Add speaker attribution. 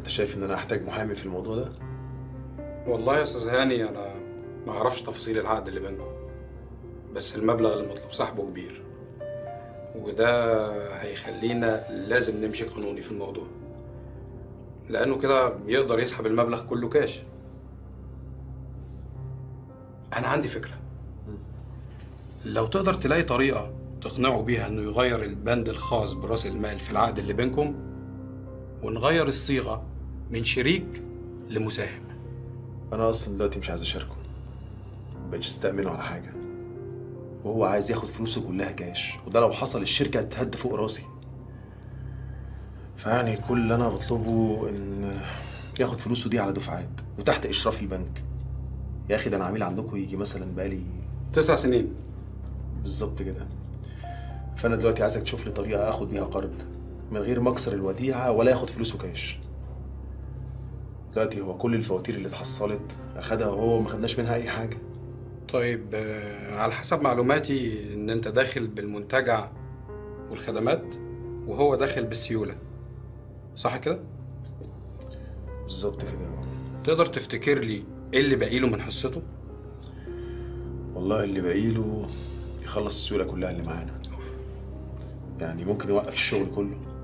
Speaker 1: انت شايف ان انا احتاج محامي في الموضوع ده
Speaker 2: والله يا استاذ هاني انا ما اعرفش تفاصيل العقد اللي بينكم بس المبلغ اللي مطلوب سحبه كبير وده هيخلينا لازم نمشي قانوني في الموضوع لانه كده يقدر يسحب المبلغ كله كاش انا عندي فكره لو تقدر تلاقي طريقه تقنعه بيها انه يغير البند الخاص براس المال في العقد اللي بينكم ونغير الصيغه من شريك لمساهم
Speaker 1: انا اصلا دلوقتي مش عايز اشاركه مبقتش استأمنه على حاجه وهو عايز ياخد فلوسه كلها كاش وده لو حصل الشركه هتهد فوق راسي فيعني كل اللي انا بطلبه ان ياخد فلوسه دي على دفعات وتحت اشراف البنك يا اخي ده انا عميل عندكم يجي مثلا بقالي
Speaker 2: تسع سنين
Speaker 1: بالظبط كده فانا دلوقتي عايزك تشوف لي طريقه اخد بيها قرض من غير ما اكسر الوديعه ولا ياخد فلوسه كاش دلوقتي هو كل الفواتير اللي اتحصلت اخدها هو وما خدناش منها اي حاجه
Speaker 2: طيب آه، على حسب معلوماتي ان انت داخل بالمنتجع والخدمات وهو داخل بالسيوله صح كده
Speaker 1: بالظبط كده
Speaker 2: تقدر تفتكر لي ايه اللي باقي له من حصته
Speaker 1: والله اللي باقي له يخلص السيوله كلها اللي معانا يعني ممكن يوقف الشغل كله